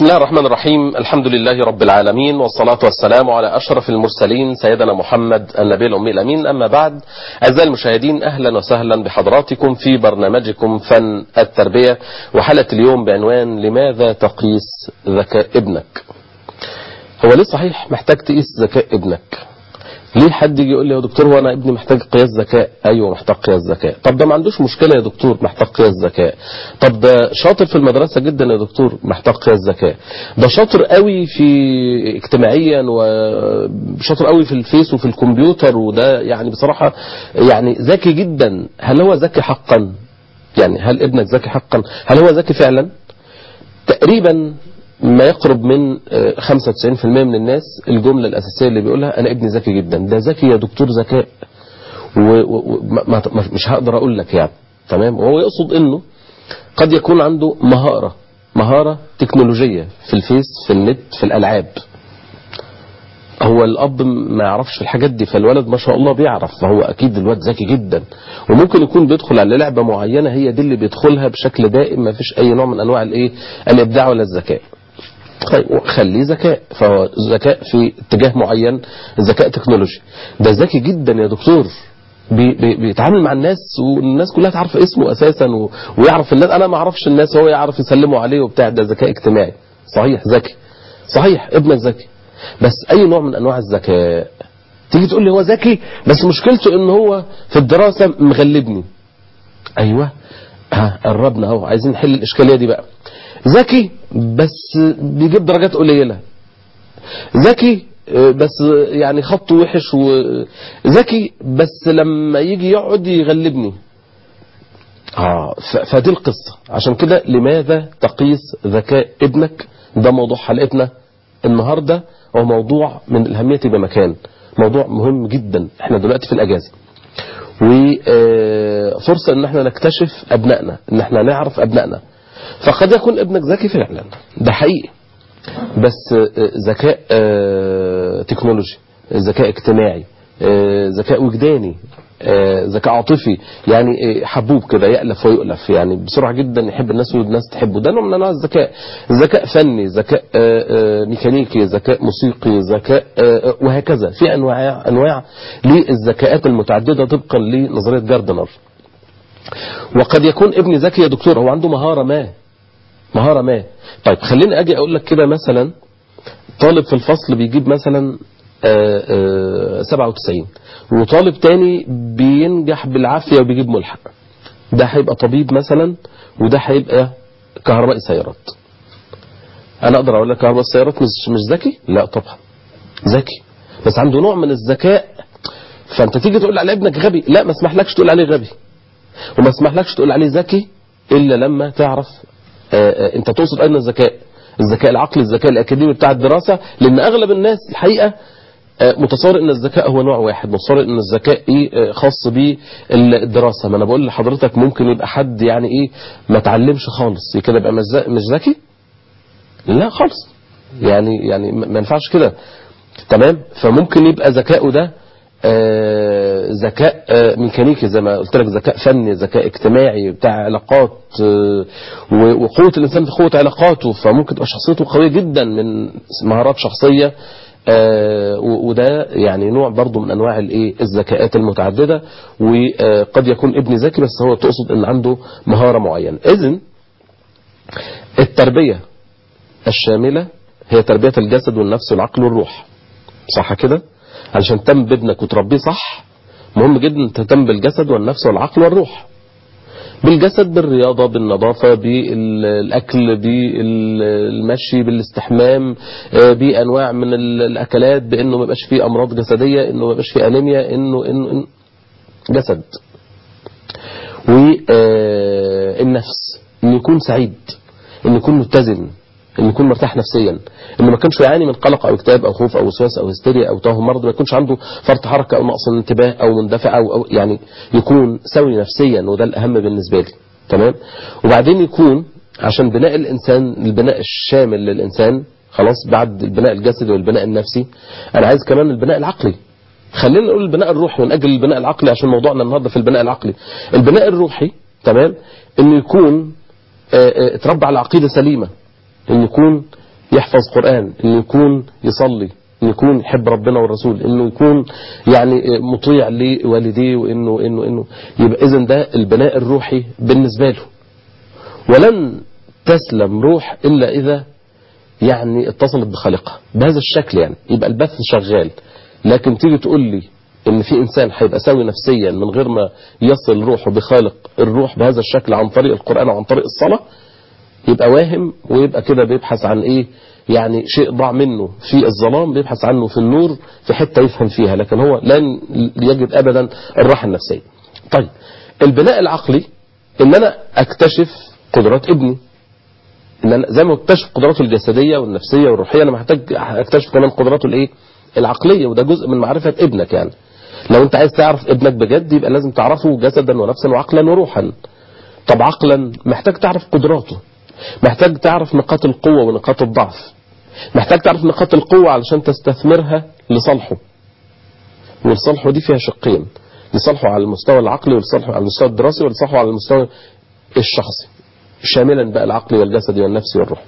بسم الله الرحمن الرحيم الحمد لله رب العالمين والصلاة والسلام على أشرف المرسلين سيدنا محمد النبي الأمي الأمين أما بعد أعزائي المشاهدين أهلا وسهلا بحضراتكم في برنامجكم فن التربية وحلقة اليوم بعنوان لماذا تقيس ذكاء ابنك هو ليه صحيح محتاج تقيس ذكاء ابنك ليه حد يجي يقول لي يا دكتور هو انا ابني محتاج قياس ذكاء ايوه محتاج قياس ذكاء طب ده ما عندوش مشكله يا دكتور محتاج قياس ذكاء طب ده شاطر في المدرسه جدا يا دكتور محتاج قياس ذكاء ده شاطر قوي في اجتماعيا وشاطر قوي في الفيس وفي الكمبيوتر وده يعني بصراحه يعني ذكي جدا هل هو ذكي حقا يعني هل ابنك ذكي حقا هل هو ذكي فعلا تقريبا ما يقرب من 95% من الناس الجملة الأساسية اللي بيقولها أنا ابني ذكي جدا ده ذكي يا دكتور ذكاء ومش هقدر أقول لك يعني تمام وهو يقصد أنه قد يكون عنده مهارة مهارة تكنولوجية في الفيس في النت في الألعاب هو الأب ما يعرفش الحاجات دي فالولد ما شاء الله بيعرف فهو أكيد الولد ذكي جدا وممكن يكون بيدخل على لعبة معينة هي دي اللي بيدخلها بشكل دائم ما فيش أي نوع من أنواع الإيه الإبداع ولا الذكاء طيب خليه ذكاء فهو ذكاء في اتجاه معين ذكاء تكنولوجي ده ذكي جدا يا دكتور بي بي بيتعامل مع الناس والناس كلها تعرف اسمه اساسا و... ويعرف الناس انا ما اعرفش الناس هو يعرف يسلموا عليه وبتاع ده ذكاء اجتماعي صحيح ذكي صحيح ابنك ذكي بس اي نوع من انواع الذكاء تيجي تقول لي هو ذكي بس مشكلته ان هو في الدراسه مغلبني ايوه ها قربنا اهو عايزين نحل الاشكاليه دي بقى ذكي بس بيجيب درجات قليلة ذكي بس يعني خطه وحش وذكي بس لما يجي يقعد يغلبني آه فدي القصة عشان كده لماذا تقيس ذكاء ابنك ده موضوع حلقتنا النهاردة هو موضوع من الأهمية بمكان موضوع مهم جدا احنا دلوقتي في الأجازة وفرصة ان احنا نكتشف ابنائنا ان احنا نعرف ابنائنا فقد يكون ابنك ذكي فعلا ده حقيقي بس ذكاء تكنولوجي ذكاء اجتماعي ذكاء وجداني ذكاء عاطفي يعني حبوب كده يألف ويؤلف يعني بسرعة جدا يحب الناس والناس تحبه ده نوع من انواع الذكاء ذكاء فني ذكاء ميكانيكي ذكاء موسيقي ذكاء وهكذا في انواع انواع للذكاءات المتعددة طبقا لنظرية جاردنر وقد يكون ابني ذكي يا دكتور هو عنده مهارة ما مهارة ما طيب خليني اجي اقول لك كده مثلا طالب في الفصل بيجيب مثلا آآ آآ 97 وطالب تاني بينجح بالعافية وبيجيب ملحق ده هيبقى طبيب مثلا وده هيبقى كهربائي سيارات انا اقدر اقول لك كهربائي السيارات مش مش ذكي لا طبعا ذكي بس عنده نوع من الذكاء فانت تيجي تقول على ابنك غبي لا ما اسمحلكش تقول عليه غبي وما اسمحلكش تقول عليه ذكي الا لما تعرف آآ انت تقصد اين الذكاء الذكاء العقلي الذكاء الاكاديمي بتاع الدراسة لان اغلب الناس الحقيقة متصور ان الذكاء هو نوع واحد متصور ان الذكاء ايه خاص بالدراسة ما انا بقول لحضرتك ممكن يبقى حد يعني ايه ما تعلمش خالص كده يبقى مش ذكي لا خالص يعني يعني ما ينفعش كده تمام فممكن يبقى ذكائه ده آه ذكاء آه ميكانيكي زي ما قلت لك ذكاء فني ذكاء اجتماعي بتاع علاقات آه وقوة الإنسان في قوة علاقاته فممكن تبقى شخصيته قوية جدا من مهارات شخصية وده يعني نوع برضو من أنواع الايه الذكاءات المتعددة وقد يكون ابني ذكي بس هو تقصد ان عنده مهارة معينة إذن التربية الشاملة هي تربية الجسد والنفس والعقل والروح صح كده؟ علشان تهتم بابنك وتربيه صح مهم جدا تهتم بالجسد والنفس والعقل والروح بالجسد بالرياضة بالنظافة بالأكل بالمشي بالاستحمام بأنواع من الأكلات بأنه ما يبقاش فيه أمراض جسدية أنه ما يبقاش فيه أنيميا أنه, إنه, إنه جسد والنفس أنه يكون سعيد أنه يكون متزن انه يكون مرتاح نفسيا انه ما كانش يعاني من قلق او اكتئاب او خوف او وسواس او هستيريا او توهم مرض ما يكونش عنده فرط حركه او نقص انتباه او مندفع أو, او يعني يكون سوي نفسيا وده الاهم بالنسبه لي تمام وبعدين يكون عشان بناء الانسان البناء الشامل للانسان خلاص بعد البناء الجسدي والبناء النفسي انا عايز كمان البناء العقلي خلينا نقول البناء الروحي ونأجل البناء العقلي عشان موضوعنا النهارده في البناء العقلي البناء الروحي تمام انه يكون اتربى على عقيده سليمه ان يكون يحفظ قرآن انه يكون يصلي انه يكون يحب ربنا والرسول انه يكون يعني مطيع لوالديه وانه انه انه يبقى اذا ده البناء الروحي بالنسبة له ولن تسلم روح الا اذا يعني اتصلت بخالقها بهذا الشكل يعني يبقى البث شغال لكن تيجي تقول لي ان في انسان هيبقى سوي نفسيا من غير ما يصل روحه بخالق الروح بهذا الشكل عن طريق القرآن وعن طريق الصلاة يبقى واهم ويبقى كده بيبحث عن ايه يعني شيء ضاع منه في الظلام بيبحث عنه في النور في حتة يفهم فيها لكن هو لن يجد ابدا الراحة النفسية طيب البناء العقلي ان انا اكتشف قدرات ابني ان انا زي ما اكتشف قدراته الجسدية والنفسية والروحية انا محتاج اكتشف كمان قدراته الايه العقلية وده جزء من معرفة ابنك يعني لو انت عايز تعرف ابنك بجد يبقى لازم تعرفه جسدا ونفسا وعقلا وروحا طب عقلا محتاج تعرف قدراته محتاج تعرف نقاط القوة ونقاط الضعف محتاج تعرف نقاط القوة علشان تستثمرها لصالحه ولصالحه دي فيها شقين لصالحه على المستوى العقلي ولصالحه على المستوى الدراسي ولصالحه على المستوى الشخصي شاملا بقى العقلي والجسدي والنفسي والروح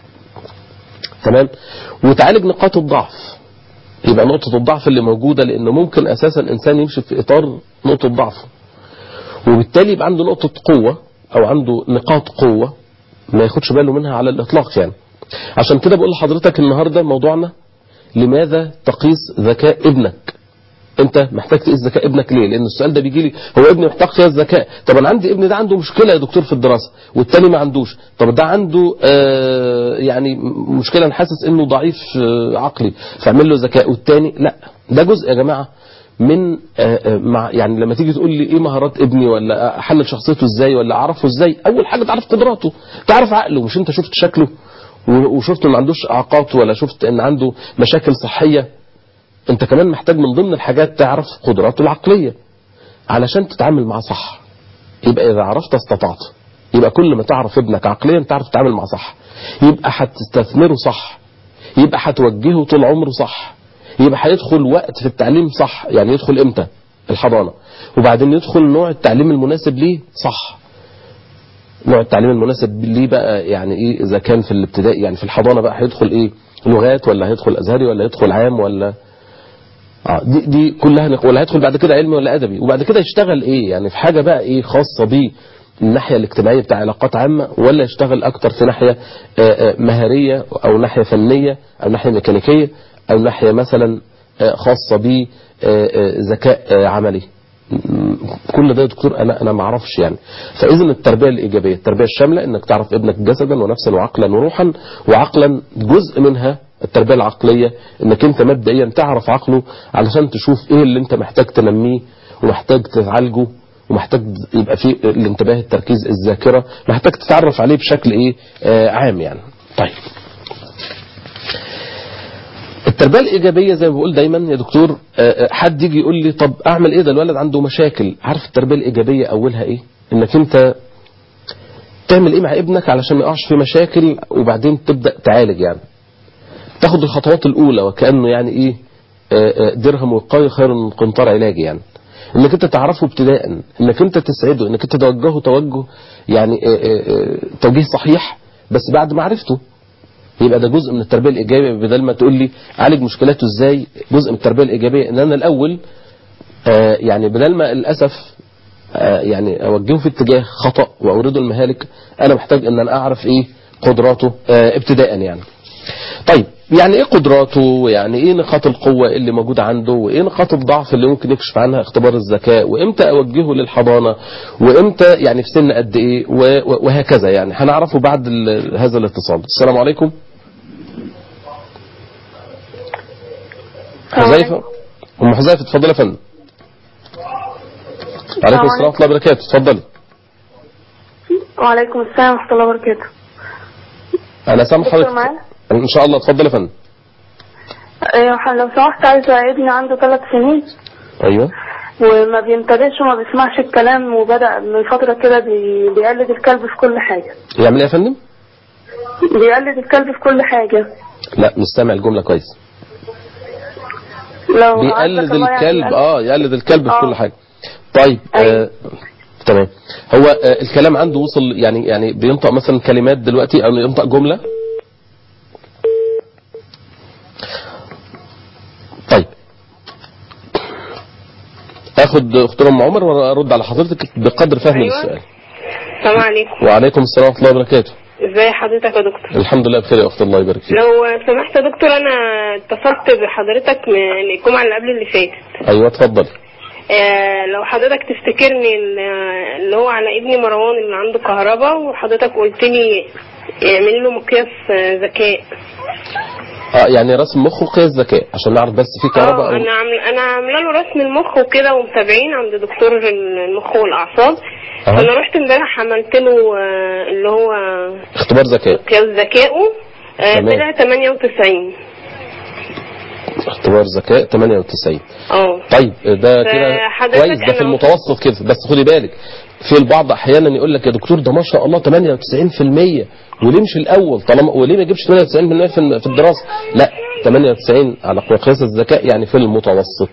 تمام وتعالج نقاط الضعف يبقى نقطة الضعف اللي موجودة لأنه ممكن أساسا إنسان يمشي في إطار نقطة ضعفه وبالتالي يبقى عنده نقطة قوة أو عنده نقاط قوة ما ياخدش باله منها على الإطلاق يعني عشان كده بقول لحضرتك النهاردة موضوعنا لماذا تقيس ذكاء ابنك انت محتاج تقيس ذكاء ابنك ليه لان السؤال ده بيجي لي هو ابني محتاج قياس ذكاء طب انا عندي ابني ده عنده مشكله يا دكتور في الدراسه والتاني ما عندوش طب ده عنده آه يعني مشكله انا حاسس انه ضعيف آه عقلي فاعمل له ذكاء والتاني لا ده جزء يا جماعه من آه مع يعني لما تيجي تقول لي ايه مهارات ابني ولا احلل شخصيته ازاي ولا اعرفه ازاي اول حاجه تعرف قدراته تعرف عقله مش انت شفت شكله وشفت ما عندوش اعاقات ولا شفت ان عنده مشاكل صحيه انت كمان محتاج من ضمن الحاجات تعرف قدراته العقلية علشان تتعامل معاه صح يبقى إذا عرفت استطعت يبقى كل ما تعرف ابنك عقليا تعرف تتعامل معاه صح يبقى هتستثمره صح يبقى هتوجهه طول عمره صح يبقى هيدخل وقت في التعليم صح يعني يدخل امتى الحضانة وبعدين يدخل نوع التعليم المناسب ليه صح نوع التعليم المناسب ليه بقى يعني ايه اذا كان في الابتدائي يعني في الحضانة بقى هيدخل ايه لغات ولا هيدخل ازهري ولا هيدخل عام ولا اه دي, دي كلها نق... ولا هيدخل بعد كده علمي ولا ادبي وبعد كده يشتغل ايه يعني في حاجة بقى ايه خاصة بيه الناحية الاجتماعية بتاع علاقات عامة ولا يشتغل اكتر في ناحية مهارية او ناحية فنية او ناحية ميكانيكية او ناحية مثلا خاصة بيه ذكاء عملي كل ده يا دكتور انا انا ما اعرفش يعني فاذا التربيه الايجابيه التربيه الشامله انك تعرف ابنك جسدا ونفسا وعقلا وروحا وعقلا جزء منها التربيه العقليه انك انت مبدئيا تعرف عقله علشان تشوف ايه اللي انت محتاج تنميه ومحتاج تعالجه ومحتاج يبقى فيه الانتباه التركيز الذاكره محتاج تتعرف عليه بشكل ايه آه عام يعني طيب التربية الإيجابية زي ما بقول دايما يا دكتور حد يجي يقول لي طب أعمل إيه ده الولد عنده مشاكل عارف التربية الإيجابية أولها إيه إنك أنت تعمل إيه مع ابنك علشان ما يقعش في مشاكل وبعدين تبدأ تعالج يعني تاخد الخطوات الأولى وكأنه يعني إيه درهم وقاية خير من قنطار علاجي يعني انك انت تعرفه ابتداء انك انت تسعده انك انت توجهه توجه يعني توجيه صحيح بس بعد معرفته يبقى ده جزء من التربية الإيجابية بدل ما تقول لي عالج مشكلاته إزاي جزء من التربية الإيجابية إن أنا الأول آه يعني بدل ما للأسف آه يعني أوجهه في اتجاه خطأ وأورده المهالك أنا محتاج إن أنا أعرف إيه قدراته آه ابتداء يعني طيب يعني ايه قدراته ويعني ايه نقاط القوة اللي موجودة عنده وايه نقاط الضعف اللي ممكن يكشف عنها اختبار الذكاء وامتى اوجهه للحضانة وامتى يعني في سن قد ايه وهكذا يعني هنعرفه بعد هذا الاتصال السلام عليكم حذيفة ام حذيفة اتفضلي يا فندم وعليكم السلام ورحمة الله وبركاته اتفضلي وعليكم السلام ورحمة الله وبركاته انا سامح حضرتك ان شاء الله اتفضل يا فندم ايوه لو سمحت عايزه ابني عنده ثلاث سنين ايوه وما بينتبهش وما بيسمعش الكلام وبدا من فتره كده بي... بيقلد الكلب في كل حاجه يعمل ايه يا فندم بيقلد الكلب في كل حاجه لا مش سامع الجمله كويس لو بيقلد عندك الله الكلب يعني اه يقلد الكلب في آه. كل حاجه طيب أيوة. آه تمام هو آه الكلام عنده وصل يعني يعني بينطق مثلا كلمات دلوقتي او ينطق جمله اخد اخت ام عمر وارد على حضرتك بقدر فهمي أيوة. للسؤال السلام عليكم وعليكم السلام ورحمه الله وبركاته ازي حضرتك يا دكتور الحمد لله بخير يا اخت الله يبارك فيك لو سمحت يا دكتور انا اتصلت بحضرتك من الجمعه اللي قبل اللي فاتت ايوه اتفضل آه لو حضرتك تفتكرني ال- اللي هو على ابني مروان اللي عنده كهرباء وحضرتك قلت لي اعمل له مقياس آه، ذكاء اه يعني رسم مخ وقياس ذكاء عشان نعرف بس في كهرباء اه أو انا عامل انا عامله له رسم المخ وكده ومتابعين عند دكتور المخ والاعصاب أها. فانا رحت امبارح عملت له آه، اللي هو اختبار ذكاء قياس ذكائه آه، تمام. طلع 98 اختبار ذكاء 98 اه طيب ده كده فحضرتك كويس ده في أنا- المتوسط كده بس خدي بالك في البعض احيانا يقول لك يا دكتور ده ما شاء الله 98% وليه مش الاول طالما وليه ما يجيبش 98% في الم- في الدراسه لا 98 على قياس الذكاء يعني في المتوسط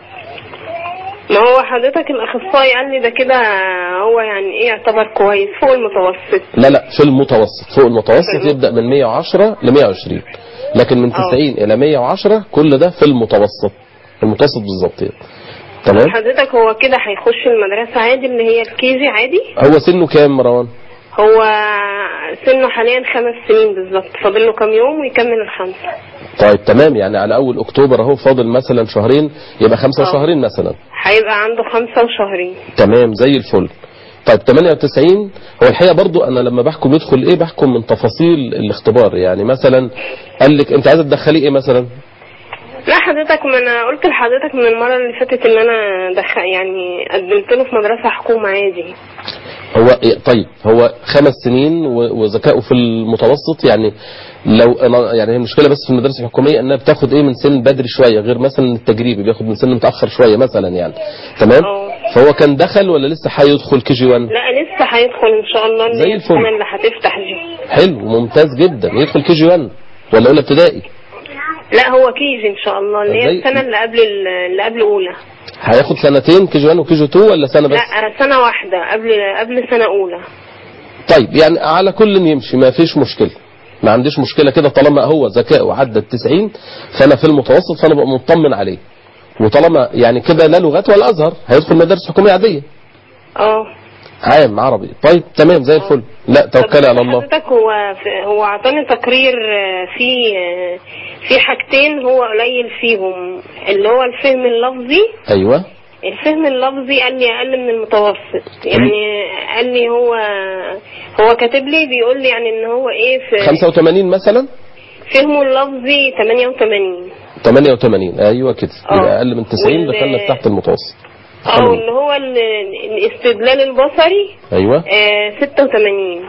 ما هو حضرتك الاخصائي قال لي ده كده هو يعني ايه يعتبر كويس فوق المتوسط لا لا في المتوسط فوق المتوسط يبدا من 110 ل 120 لكن من 90 الى 110 كل ده في المتوسط المتوسط بالظبط يعني. تمام حضرتك هو كده هيخش المدرسة عادي اللي هي الكيجي عادي هو سنه كام مروان هو سنه حاليا خمس سنين بالظبط فاضل له كام يوم ويكمل الخمسة طيب تمام يعني على اول اكتوبر اهو فاضل مثلا شهرين يبقى خمسة آه. شهرين مثلا هيبقى عنده خمسة وشهرين تمام زي الفل طيب 98 هو الحقيقه برضو انا لما بحكم يدخل ايه بحكم من تفاصيل الاختبار يعني مثلا قال لك انت عايزه تدخليه ايه مثلا لا حضرتك ما انا قلت لحضرتك من المرة اللي فاتت ان انا دخل يعني قدمت له في مدرسة حكومة عادي هو إيه طيب هو خمس سنين و- وذكائه في المتوسط يعني لو أنا يعني هي المشكله بس في المدارس الحكوميه انها بتاخد ايه من سن بدري شويه غير مثلا التجريبي بياخد من سن متاخر شويه مثلا يعني تمام اه. فهو كان دخل ولا لسه هيدخل كي جي 1 لا لسه هيدخل ان شاء الله اللي زي هي الفل. السنة اللي هتفتح دي حلو ممتاز جدا يدخل كي جي 1 ولا اولى ابتدائي لا هو كيجي ان شاء الله اللي هي زي- السنة اللي قبل ال- اللي قبل اولى هياخد سنتين كي جي 1 وكي جي 2 ولا سنه بس لا سنة واحدة قبل قبل سنة أولى طيب يعني على كل يمشي ما فيش مشكله ما عنديش مشكله كده طالما هو ذكائه عدى ال 90 فانا في المتوسط فانا ببقى مطمن عليه وطالما يعني كده لا لغات ولا ازهر هيدخل مدارس حكوميه عاديه اه عام عربي طيب تمام زي الفل لا توكلي على الله حضرتك هو في- هو اعطاني تقرير آه، في آه، في حاجتين هو قليل فيهم اللي هو الفهم اللفظي ايوه الفهم اللفظي قال لي اقل من المتوسط يعني قال لي هو هو كاتب لي بيقول لي يعني ان هو ايه في 85 مثلا فهمه اللفظي 88 88 ايوه كده آه. يبقى اقل من 90 وال- دخلنا في تحت المتوسط او اللي هو ال- الاستدلال البصري ايوه آه، 86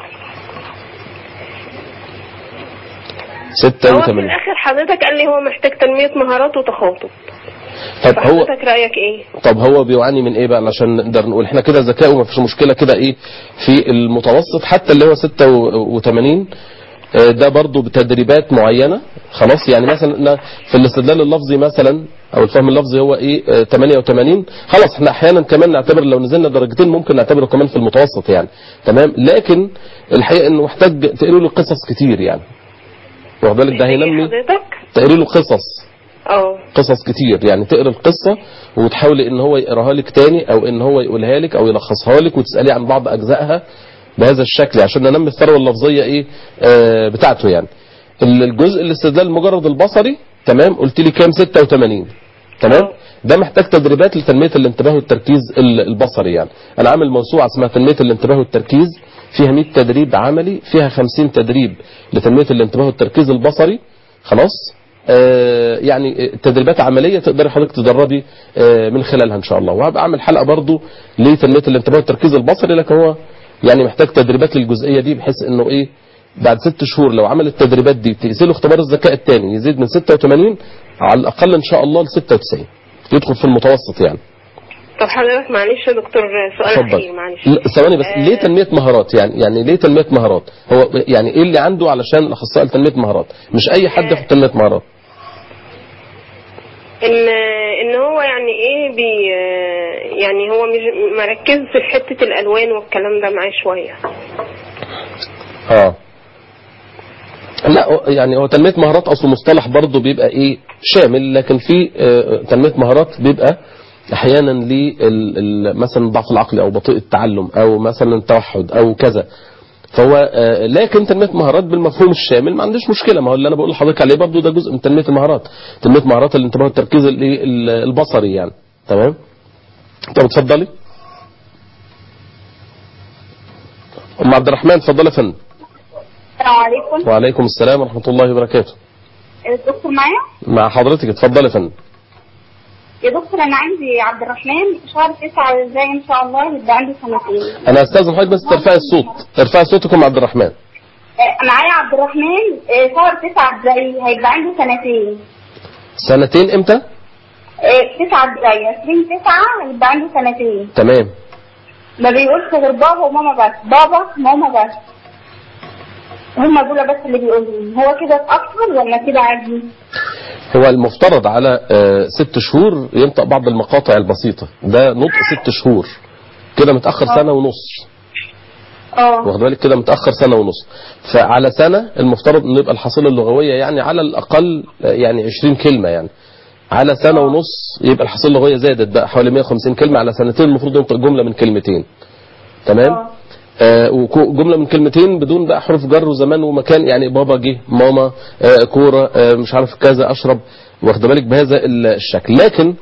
هو في 86 الاخر حضرتك قال لي هو محتاج تنمية مهارات وتخاطب طب هو فحضرتك رأيك ايه طب هو بيعاني من ايه بقى عشان نقدر نقول احنا كده ذكائه ما فيش مشكله كده ايه في المتوسط حتى اللي هو 86 آه، ده برضو بتدريبات معينه خلاص يعني مثلا في الاستدلال اللفظي مثلا او الفهم اللفظي هو ايه آه، 88 خلاص احنا احيانا كمان نعتبر لو نزلنا درجتين ممكن نعتبره كمان في المتوسط يعني تمام لكن الحقيقه انه محتاج تقري له قصص كتير يعني واخد بالك ده محتاج إيه هينمي حضرتك تقري له قصص اه قصص كتير يعني تقرا القصه وتحاولي ان هو يقراها لك تاني او ان هو يقولها لك او يلخصها لك وتسالي عن بعض اجزائها بهذا الشكل عشان ننمي الثروه اللفظيه ايه آه بتاعته يعني ال- الجزء الاستدلال المجرد البصري تمام قلت لي كام 86 تمام آه. ده محتاج تدريبات لتنميه الانتباه والتركيز ال- البصري يعني انا عامل موسوعه اسمها تنميه الانتباه والتركيز فيها 100 تدريب عملي فيها 50 تدريب لتنميه الانتباه والتركيز البصري خلاص آه يعني تدريبات عمليه تقدري حضرتك تدربي آه من خلالها ان شاء الله وهبقى اعمل حلقه برضو لتنميه الانتباه والتركيز البصري لكن هو يعني محتاج تدريبات للجزئيه دي بحيث انه ايه بعد ست شهور لو عمل التدريبات دي تقيسي له اختبار الذكاء الثاني يزيد من 86 على الاقل ان شاء الله ل 96 يدخل في المتوسط يعني طب حضرتك معلش يا دكتور سؤال اتفضل اخير معلش لا، ثواني بس آه. ليه تنميه مهارات يعني يعني ليه تنميه مهارات هو يعني ايه اللي عنده علشان الاخصائي لتنميه مهارات مش اي حد ياخد تنميه مهارات ان ان هو يعني ايه بي يعني هو مش مركز في حته الالوان والكلام ده معاه شويه اه لا هو- يعني هو تنميه مهارات اصله مصطلح برضه بيبقى ايه شامل لكن في آه، تنميه مهارات بيبقى احيانا ل مثلا الضعف العقلي او بطيء التعلم او مثلا التوحد او كذا فهو آه، لكن تنميه مهارات بالمفهوم الشامل ما عنديش مشكله ما هو اللي انا بقول لحضرتك عليه برضه ده جزء من تنميه المهارات تنميه مهارات الانتباه والتركيز ال- ال- البصري يعني تمام طب اتفضلي ام عبد الرحمن اتفضلي يا فندم السلام عليكم وعليكم السلام ورحمه الله وبركاته الدكتور معايا مع حضرتك اتفضلي يا فندم يا دكتور انا عندي عبد الرحمن شهر تسعة ازاي ان شاء الله يبقى عنده سنتين انا استاذن حضرتك بس ترفعي الصوت ارفعي صوتك يا ام عبد الرحمن آه، معايا عبد الرحمن آه، شهر تسعة ازاي هيبقى عنده سنتين سنتين امتى آه، تسعة ازاي 20 تسعة هيبقى عنده سنتين تمام ما بيقولش غير بابا وماما بس بابا ماما بس هما دول بس اللي بيقولوا هو كده اتأخر ولا كده عادي؟ هو المفترض على آه، ست شهور ينطق بعض المقاطع البسيطة ده نطق ست شهور كده متأخر سنة ونص اه واخد بالك كده متأخر سنة ونص فعلى سنة المفترض انه يبقى الحصيلة اللغوية يعني على الأقل آه، يعني 20 كلمة يعني على سنة ونص يبقى الحصيلة اللغوية زادت بقى حوالي 150 كلمة على سنتين المفروض ينطق جملة من كلمتين تمام اه آه وجملة من كلمتين بدون بقى حروف جر وزمان ومكان يعني بابا جه ماما آه كورة آه مش عارف كذا أشرب واخد بالك بهذا الشكل لكن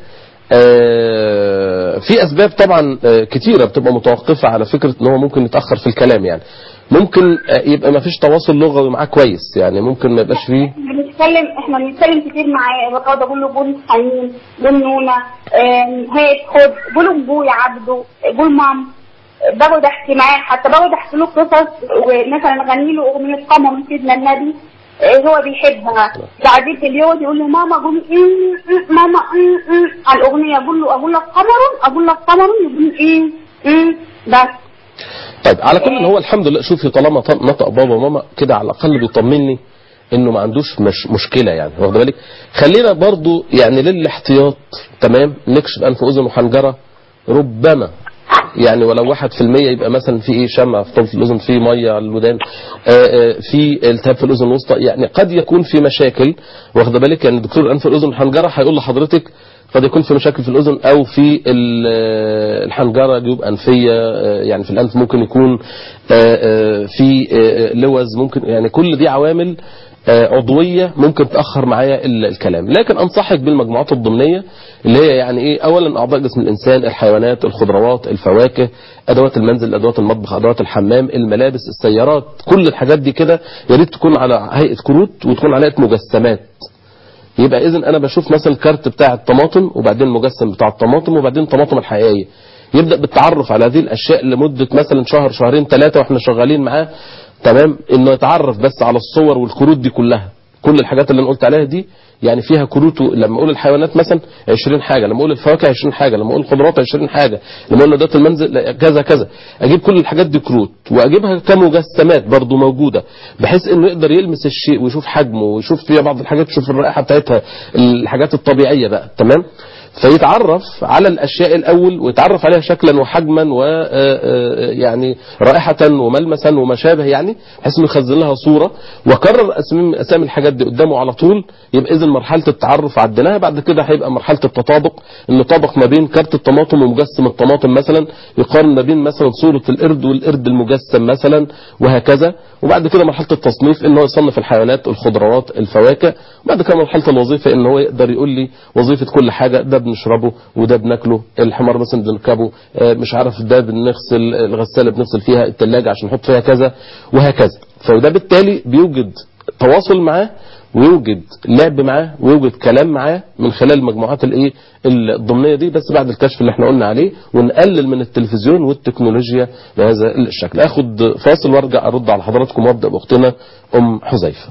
آه في أسباب طبعا آه كتيرة بتبقى متوقفة على فكرة ان هو ممكن يتأخر في الكلام يعني ممكن آه يبقى ما فيش تواصل لغوي معاه كويس يعني ممكن ما يبقاش فيه بنتكلم احنا بنتكلم كتير معاه بقعد اقول له قول حنين قول نونا آم، هات خد قول ابويا عبده قول مام بقعد احكي معاه حتى بقعد احكي له قصص ومثلا اغني له اغنيه قمر من سيدنا النبي آه، هو بيحبها بعدين اليوم يقول له ماما قول إيه إيه ماما إيه إيه على الاغنيه اقول له اقول لك قمر اقول لك قمر يقول ايه ايه بس طيب على كل هو الحمد لله شوفي طالما ط- نطق بابا وماما كده على الاقل بيطمني انه ما عندوش مش مشكله يعني واخد بالك خلينا برضو يعني للاحتياط تمام نكشف انف اذن وحنجره ربما يعني ولو واحد في المية يبقى مثلا في ايه شمع في طرف الاذن في ميه على الودان آه، آه، في التهاب في الاذن الوسطى يعني قد يكون في مشاكل واخد بالك يعني دكتور الانف والاذن والحنجره هيقول لحضرتك قد يكون في مشاكل في الأذن أو في ال- آه، الحنجرة جيوب أنفية آه، يعني في الأنف ممكن يكون آه، آه، في آه، لوز ممكن يعني كل دي عوامل آه، عضوية ممكن تأخر معايا ال- الكلام لكن أنصحك بالمجموعات الضمنية اللي هي يعني إيه أولا أعضاء جسم الإنسان الحيوانات الخضروات الفواكه أدوات المنزل أدوات المطبخ أدوات الحمام الملابس السيارات كل الحاجات دي كده يا ريت تكون على هيئة كروت وتكون على هيئة مجسمات يبقى اذا انا بشوف مثلا الكارت بتاع الطماطم وبعدين المجسم بتاع الطماطم وبعدين الطماطم الحقيقيه يبدا بالتعرف على هذه الاشياء لمده مثلا شهر شهرين ثلاثه واحنا شغالين معاه تمام انه يتعرف بس على الصور والكروت دي كلها كل الحاجات اللي انا قلت عليها دي يعني فيها كروت لما اقول الحيوانات مثلا 20 حاجه لما اقول الفواكه 20 حاجه لما اقول الخضروات 20 حاجه لما اقول ادوات المنزل لا، كذا كذا اجيب كل الحاجات دي كروت واجيبها كمجسمات برضو موجوده بحيث انه يقدر يلمس الشيء ويشوف حجمه ويشوف فيها بعض الحاجات يشوف الرائحه بتاعتها الحاجات الطبيعيه بقى تمام فيتعرف على الاشياء الاول ويتعرف عليها شكلا وحجما و آه، آه، يعني رائحه وملمسا وما شابه يعني بحيث انه يخزن لها صوره وكرر اسامي اسامي الحاجات دي قدامه على طول يبقى اذا مرحله التعرف عديناها بعد كده هيبقى مرحله التطابق انه طابق ما بين كارت الطماطم ومجسم الطماطم مثلا يقارن ما بين مثلا صوره القرد والقرد المجسم مثلا وهكذا وبعد كده مرحله التصنيف ان هو يصنف الحيوانات الخضروات الفواكه وبعد كده مرحله الوظيفه ان هو يقدر يقول لي وظيفه كل حاجه ده بنشربه وده بناكله الحمار مثلا بنركبه آه، مش عارف ده بنغسل الغساله بنغسل فيها الثلاجه عشان نحط فيها كذا وهكذا فده بالتالي بيوجد تواصل معاه ويوجد لعب معاه ويوجد كلام معاه من خلال المجموعات الايه الضمنيه دي بس بعد الكشف اللي احنا قلنا عليه ونقلل من التلفزيون والتكنولوجيا بهذا الشكل اخد فاصل وارجع ارد على حضراتكم وابدا باختنا ام حذيفه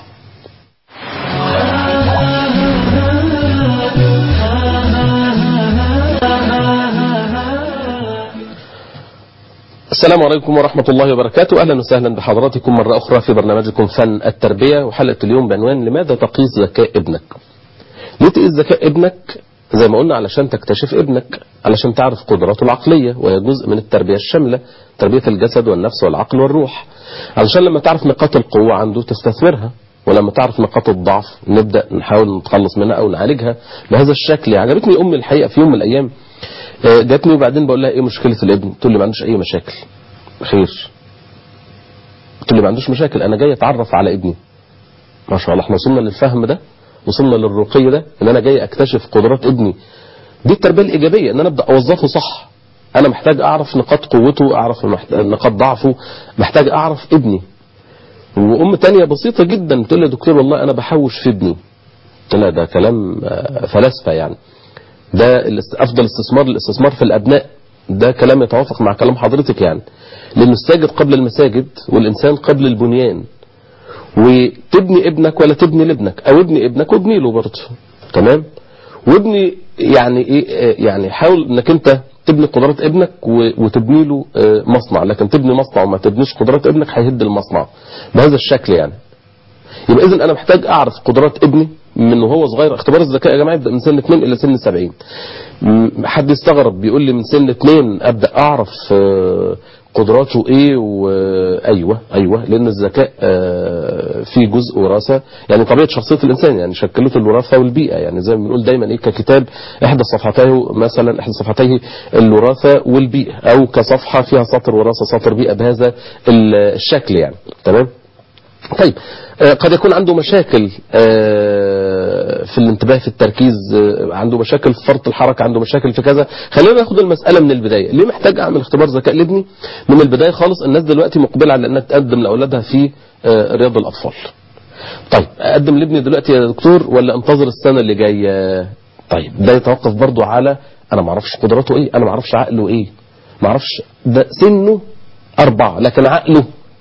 السلام عليكم ورحمة الله وبركاته أهلا وسهلا بحضراتكم مرة أخرى في برنامجكم فن التربية وحلقة اليوم بعنوان لماذا تقيس ذكاء ابنك ليه تقيس ذكاء ابنك زي ما قلنا علشان تكتشف ابنك علشان تعرف قدراته العقلية وهي جزء من التربية الشاملة تربية الجسد والنفس والعقل والروح علشان لما تعرف نقاط القوة عنده تستثمرها ولما تعرف نقاط الضعف نبدأ نحاول نتخلص منها أو نعالجها بهذا الشكل عجبتني أمي الحقيقة في يوم من الأيام آه، جاتني وبعدين بقول لها ايه مشكله الابن تقول لي ما عندوش اي مشاكل خير تقول لي ما عندوش مشاكل انا جاي اتعرف على ابني ما شاء الله احنا وصلنا للفهم ده وصلنا للرقي ده ان انا جاي اكتشف قدرات ابني دي التربيه الايجابيه ان انا ابدا اوظفه صح انا محتاج اعرف نقاط قوته اعرف محت- نقاط ضعفه محتاج اعرف ابني وام تانية بسيطه جدا تقول لي يا دكتور والله انا بحوش في ابني قلت لها ده كلام آه، فلاسفه يعني ده الاست- افضل استثمار الاستثمار في الابناء ده كلام يتوافق مع كلام حضرتك يعني لانه الساجد قبل المساجد والانسان قبل البنيان وتبني ابنك ولا تبني لابنك او ابني ابنك وابني له برضه تمام وابني يعني ايه آه، يعني حاول انك انت تبني قدرات ابنك و- وتبني له آه، مصنع لكن تبني مصنع وما تبنيش قدرات ابنك هيهد المصنع بهذا الشكل يعني يبقى اذا انا محتاج اعرف قدرات ابني من وهو صغير اختبار الذكاء يا جماعه يبدا من سن 2 الى سن 70 م- حد يستغرب بيقول لي من سن 2 ابدا اعرف آه، قدراته ايه وايوه ايوه لان الذكاء آه، فيه جزء وراثه يعني طبيعه شخصيه الانسان يعني شكلته الوراثه والبيئه يعني زي ما بنقول دايما ايه ككتاب احدى صفحتيه مثلا احدى صفحتيه الوراثه والبيئه او كصفحه فيها سطر وراثه سطر بيئه بهذا ال- الشكل يعني تمام طيب آه، قد يكون عنده مشاكل آه، في الانتباه في التركيز آه، عنده مشاكل في فرط الحركة عنده مشاكل في كذا خلينا ناخد المسألة من البداية ليه محتاج أعمل اختبار ذكاء لابني من البداية خالص الناس دلوقتي مقبلة على أنها تقدم لأولادها في آه، رياض الأطفال طيب أقدم لابني دلوقتي يا دكتور ولا انتظر السنة اللي جاية طيب ده يتوقف برضو على أنا ما اعرفش قدراته إيه أنا ما اعرفش عقله إيه ما اعرفش ده سنه أربعة لكن عقله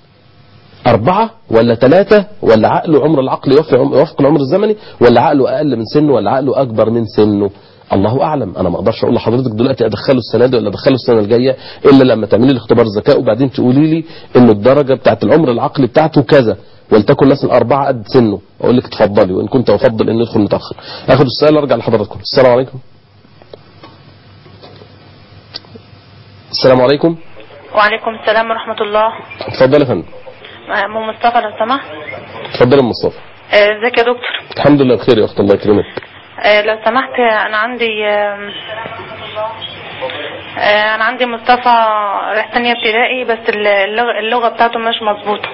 أربعة ولا ثلاثة ولا عقله عمر العقل يوفق يوفق العمر الزمني ولا عقله أقل من سنه ولا عقله أكبر من سنه الله أعلم أنا ما أقدرش أقول لحضرتك دلوقتي أدخله السنة دي ولا أدخله السنة الجاية إلا لما تعملي لي اختبار ذكاء وبعدين تقولي لي إنه الدرجة بتاعت العمر العقلي بتاعته كذا ولتكن مثلا أربعة قد سنه أقول لك اتفضلي وإن كنت أفضل إنه يدخل متأخر آخد السؤال وأرجع لحضراتكم السلام عليكم السلام عليكم وعليكم السلام ورحمة الله اتفضل يا فندم أم مصطفى لو سمحت اتفضل يا أم مصطفى آه، ازيك يا دكتور الحمد لله بخير يا أخت الله يكرمك آه، لو سمحت آه، أنا عندي آم، آه، أنا عندي مصطفى راح تانية ابتدائي بس اللغة, اللغة بتاعته مش مظبوطة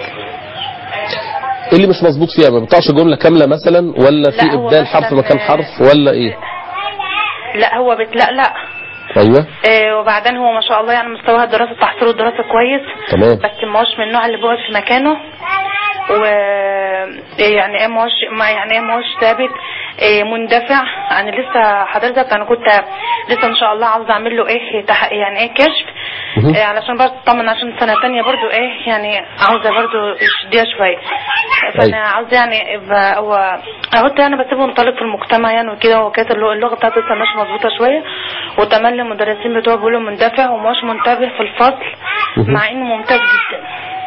ايه اللي مش مظبوط فيها ما بتقطعش جمله كامله مثلا ولا في لا، هو ابدال حرف مثلاً، مكان آه، حرف ولا ايه لا هو بتلقلق ايوه آه، وبعدين هو ما شاء الله يعني مستواه الدراسة تحصيله الدراسة كويس تمام بس ما هوش من النوع اللي بيقعد في مكانه و يعني ايه ما هوش ما يعني ايه ما هوش ثابت إيه مندفع انا لسه حضرتك انا كنت لسه ان شاء الله عاوزه اعمل له ايه تح... يعني ايه كشف مهم. إيه علشان برضه اطمن عشان سنه تانية برضه ايه يعني عاوزه برضه يشديها شويه فانا أيوة. عاوزه يعني يبقى هو اهوت انا بسيبه منطلق في المجتمع يعني وكده وكانت اللغه اللغة بتاعته لسه مش مظبوطه شويه وتملي المدرسين بتوعه بيقولوا مندفع ومش منتبه في الفصل مهم. مع انه ممتاز جدا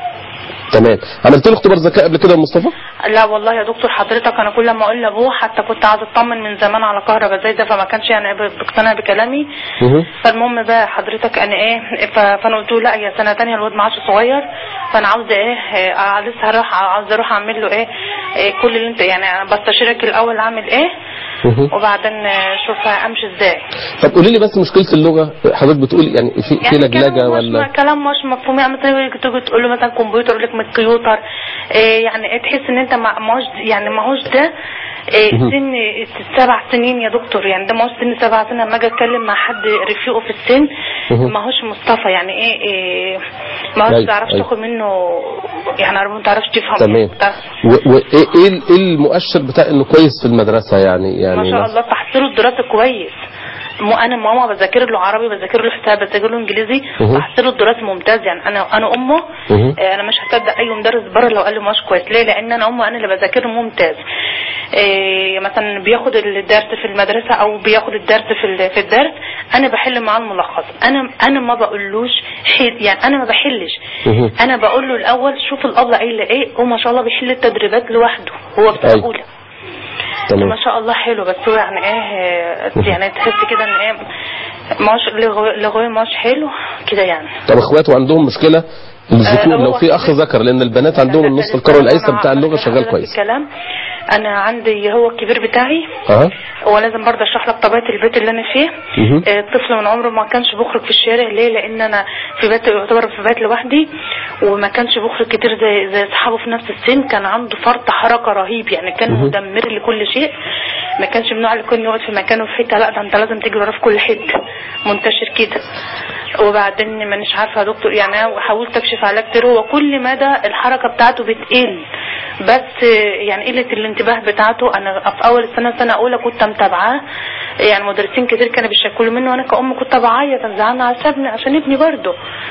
تمام عملت له اختبار ذكاء قبل كده يا مصطفى لا والله يا دكتور حضرتك انا كل ما اقول لابوه حتى كنت عايزه اطمن من زمان على كهرباء زي ده فما كانش يعني بيقتنع بكلامي مهم. فالمهم بقى حضرتك انا ايه ف- فانا قلت له لا يا سنه تانية الواد معاش صغير فانا عاوزه ايه آه، لسه هروح عاوزه اروح اعمل له ايه, إيه كل اللي انت يعني أنا بستشيرك الاول اعمل ايه مهم. وبعدين آه، شوف امشي ازاي طب قولي لي بس مشكله اللغه حضرتك بتقول يعني في في يعني لجلجه كلام مش ولا كلام مش مفهوم يعني مثلا تيجي تقول له مثلا كمبيوتر يقول لك من الكمبيوتر إيه يعني إيه تحس ان انت ما ماهوش يعني ماهوش ده إيه مهم. سن سبع سنين يا دكتور يعني ده ماهوش سن سبع سنين لما اجي اتكلم مع حد رفيقه في السن مهم. ماهوش مصطفى يعني ايه, إيه ماهوش أيوة، تعرفش أيوة. تاخد منه يعني ما تعرفش تفهم تمام وايه ايه ال- إيه المؤشر بتاع انه كويس في المدرسه يعني يعني ما شاء مثلا- الله تحصيله الدراسي كويس مو انا ماما بذاكر له عربي بذاكر له حساب بذاكر له انجليزي مهم. تحصيله الدراسي ممتاز يعني انا انا امه مهم. آه، انا مش هصدق اي مدرس بره لو قال لي مش كويس ليه لان انا امه انا اللي بذاكر له ممتاز آه، مثلا بياخد الدرس في المدرسه او بياخد الدرس في ال- في الدرس انا بحل معاه الملخص انا انا ما بقولوش حل يعني انا ما بحلش مهم. انا بقول له الاول شوف الابله قايله ايه وما شاء الله بيحل التدريبات لوحده هو في أيوة. اولى تمام ما شاء الله حلو بس هو يعني ايه يعني تحس كده ان ايه ماش لغوي ماش حلو كده يعني طب اخواته عندهم مشكله الذكور آه، لو هو في اخ ذكر لان البنات عندهم لا، النص لا، الكروي لا، الايسر أنا بتاع اللغه عارفة شغال حضرتك كويس الكلام انا عندي هو الكبير بتاعي اه هو لازم برضه اشرح لك طبيعه البيت اللي انا فيه مهم. آه، الطفل من عمره ما كانش بيخرج في الشارع ليه لان انا في بيت يعتبر في بيت لوحدي وما كانش بيخرج كتير زي زي اصحابه في نفس السن كان عنده فرط حركه رهيب يعني كان مهم. مدمر لكل شيء ما كانش من النوع اللي كان يقعد في مكانه في حته لا ده انت لازم تجري وراه في كل حته منتشر كده وبعدين مانيش عارفه يا دكتور يعني انا حاولت اكشف على كتير هو كل مدى الحركه بتاعته بتقل بس يعني قله الانتباه بتاعته انا في اول السنه سنه اولى كنت متابعاه يعني مدرسين كتير كانوا بيشكلوا منه وانا كأم كنت بعيط انا زعلانه على ابني عشان ابني برضه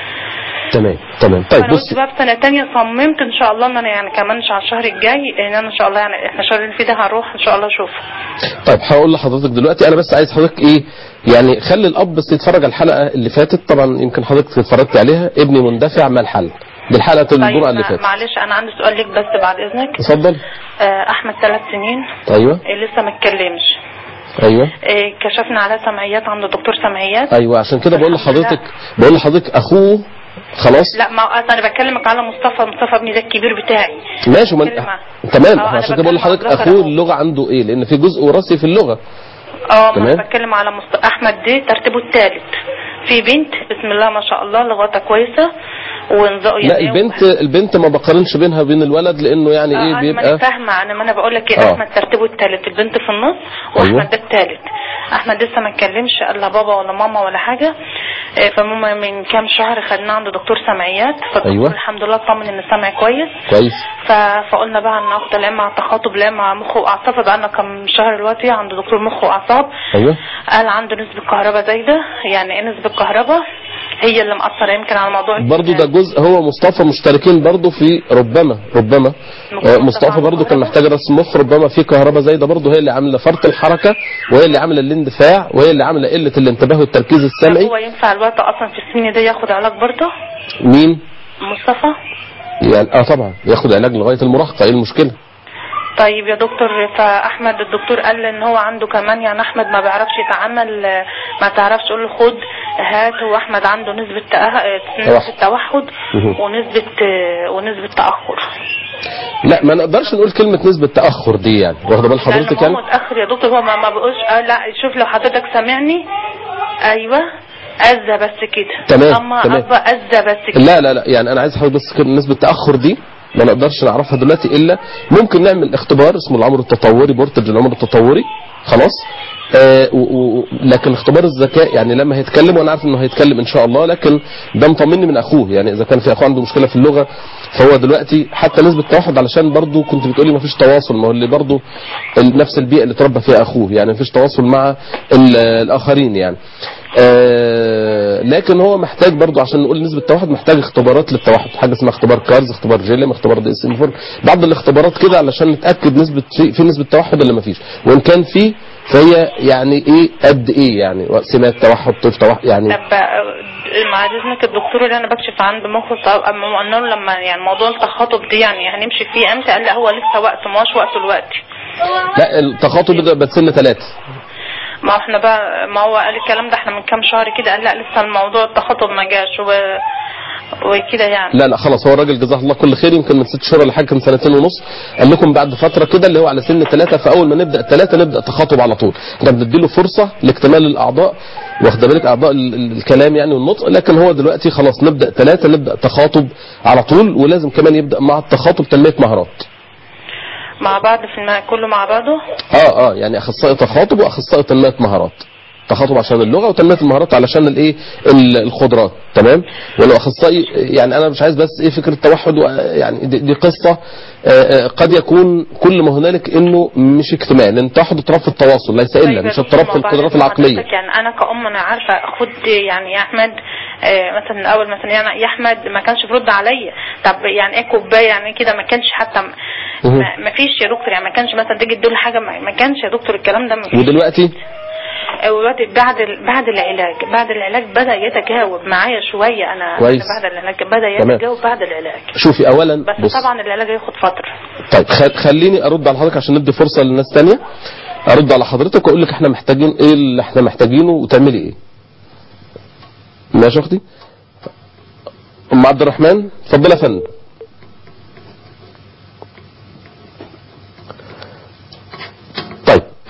تمام تمام طيب فانا قلت بص بقى في سنه تانية صممت ان شاء الله ان انا يعني كمان على الشهر الجاي ان انا ان شاء الله يعني احنا الشهر اللي فيه ده هنروح ان شاء الله اشوفه طيب هقول لحضرتك دلوقتي انا بس عايز حضرتك ايه يعني خلي الاب بس يتفرج على الحلقه اللي فاتت طبعا يمكن حضرتك اتفرجت عليها ابني مندفع ما الحل دي الحلقه طيب الجرعه اللي مع- فاتت معلش انا عندي سؤال ليك بس بعد اذنك اتفضل آه، احمد ثلاث سنين ايوه آه، لسه ما اتكلمش ايوه آه، كشفنا على سمعيات عند دكتور سمعيات ايوه عشان كده بقول الحمد لحضرتك بقول لحضرتك اخوه خلاص لا ما أصل انا بكلمك على مصطفى مصطفى ابني ده الكبير بتاعي ماشي ومن... بتكلم عن- تمام آه، احنا أنا عشان كده بقول بتكلم عن لحضرتك ذكر اخوه أخوه. اللغه عنده ايه لان في جزء وراثي في اللغه اه ما تمام. انا بتكلم على مصط... احمد دي ترتيبه الثالث في بنت بسم الله ما شاء الله لغتها كويسه ونظام لا البنت البنت ما بقارنش بينها وبين الولد لانه يعني آه ايه انا ما بيبقى انا فاهمه انا ما انا بقول لك آه. ايه احمد ترتيبه الثالث البنت في النص واحمد أيوة. ده الثالث احمد لسه ما اتكلمش قال لا بابا ولا ماما ولا حاجه آه، فماما من كام شهر خدناه عند دكتور سمعيات فالدكتور أيوة. الحمد لله اطمن ان السمع كويس كويس ف... فقلنا بقى ان اخد العلم مع التخاطب لا مع مخ واعصاب بقى لنا كم شهر دلوقتي عند دكتور مخ واعصاب ايوه قال عنده نسبة كهرباء زايدة يعني ايه نسبة كهرباء هي اللي مأثرة يمكن على موضوع برضو ده جزء هو مصطفى مشتركين برضو في ربما ربما مصطفى آه، مصطفى عنده برضو كان كهرباء؟ محتاج راس مخ ربما في كهرباء زايده برضو هي اللي عامله فرط الحركه وهي اللي عامله الاندفاع وهي اللي عامله قله الانتباه والتركيز طب السمعي هو ينفع الوقت اصلا في السن ده ياخد علاج برضه مين مصطفى يعني اه طبعا ياخد علاج لغايه المراهقه ايه المشكله طيب يا دكتور فاحمد الدكتور قال ان هو عنده كمان يعني احمد ما بيعرفش يتعامل آه، ما تعرفش تقول له خد هات هو احمد عنده نسبة تأه... نسبة توحد مهم. ونسبة آه، ونسبة تأخر لا ما نقدرش نقول كلمه نسبه تاخر دي يعني واخده بال حضرتك لأن يعني هو متأخر يا دكتور هو ما, ما بقولش آه لا شوف لو حضرتك سامعني ايوه أذى بس كده تمام، اما تمام. أبا أذى بس كده لا لا لا يعني انا عايز حضرتك بس كده نسبه التاخر دي ما نقدرش نعرفها دلوقتي الا ممكن نعمل اختبار اسمه العمر التطوري بورتج العمر التطوري خلاص آه و و لكن اختبار الذكاء يعني لما هيتكلم وانا عارف انه هيتكلم ان شاء الله لكن ده مطمني من اخوه يعني اذا كان في اخوه عنده مشكله في اللغه فهو دلوقتي حتى نسبه توحد علشان برضه كنت بتقولي ما فيش تواصل ما هو اللي برضه ال- نفس البيئه اللي اتربى فيها اخوه يعني ما فيش تواصل مع ال- الاخرين يعني آه لكن هو محتاج برضه عشان نقول نسبه توحد محتاج اختبارات للتوحد حاجه اسمها اختبار كارز اختبار جيلم اختبار دي اس ام بعض الاختبارات كده علشان نتاكد نسبه في, في نسبه توحد ولا ما فيش وان كان في فهي يعني ايه قد ايه يعني سمات توحد طيف توحد يعني طب آه، مع اذنك الدكتور اللي انا بكشف عنده مخ طب اما قلنا له لما يعني موضوع التخاطب دي يعني هنمشي فيه امتى قال لا هو لسه وقت ما هوش وقته دلوقتي لا التخاطب ده بتسن ثلاثه ما احنا بقى ما هو قال الكلام ده احنا من كام شهر كده قال لا لسه الموضوع التخاطب ما جاش و... وكده يعني لا لا خلاص هو الراجل جزاه الله كل خير يمكن من ست شهور ولا حاجه كان سنتين ونص قال لكم بعد فتره كده اللي هو على سن ثلاثه فاول ما نبدا ثلاثه نبدا تخاطب على طول احنا بنديله فرصه لاكتمال الاعضاء واخده بالك اعضاء ال- ال- الكلام يعني والنطق لكن هو دلوقتي خلاص نبدا ثلاثه نبدا تخاطب على طول ولازم كمان يبدا مع التخاطب تنميه مهارات مع بعض في الم... كله مع بعضه اه اه يعني اخصائي تخاطب واخصائي تنميه مهارات تخاطب عشان اللغه وتنميه المهارات علشان الايه ال- القدرات تمام ولو اخصائي يعني انا مش عايز بس ايه فكره التوحد و- يعني دي, دي قصه آه، آه، قد يكون كل ما هنالك انه مش اجتماعي لان التوحد اضطراب في التواصل ليس الا طيب يا مش دكتور، اضطراب ما في بعد القدرات ما العقليه حضرتك يعني انا كأم انا عارفه خد يعني يا احمد آه، مثلا الاول مثلا يعني يا احمد ما كانش بيرد عليا طب يعني ايه كوبايه يعني كده ما كانش حتى م- مهم. ما ما فيش يا دكتور يعني ما كانش مثلا تيجي تدول حاجه ما ما كانش يا دكتور الكلام ده ما فيش. ودلوقتي آه، ودلوقتي بعد ال- بعد العلاج بعد العلاج بدا يتجاوب معايا شويه انا كويس. أنا بعد العلاج بدا تمام. يتجاوب بعد العلاج شوفي اولا بس بص طبعا العلاج هياخد فتره طيب خ- خليني ارد على حضرتك عشان ندي فرصه للناس تانية ارد على حضرتك واقول لك احنا محتاجين ايه اللي احنا محتاجينه وتعملي ايه ماشي يا اختي ام عبد الرحمن اتفضل يا فندم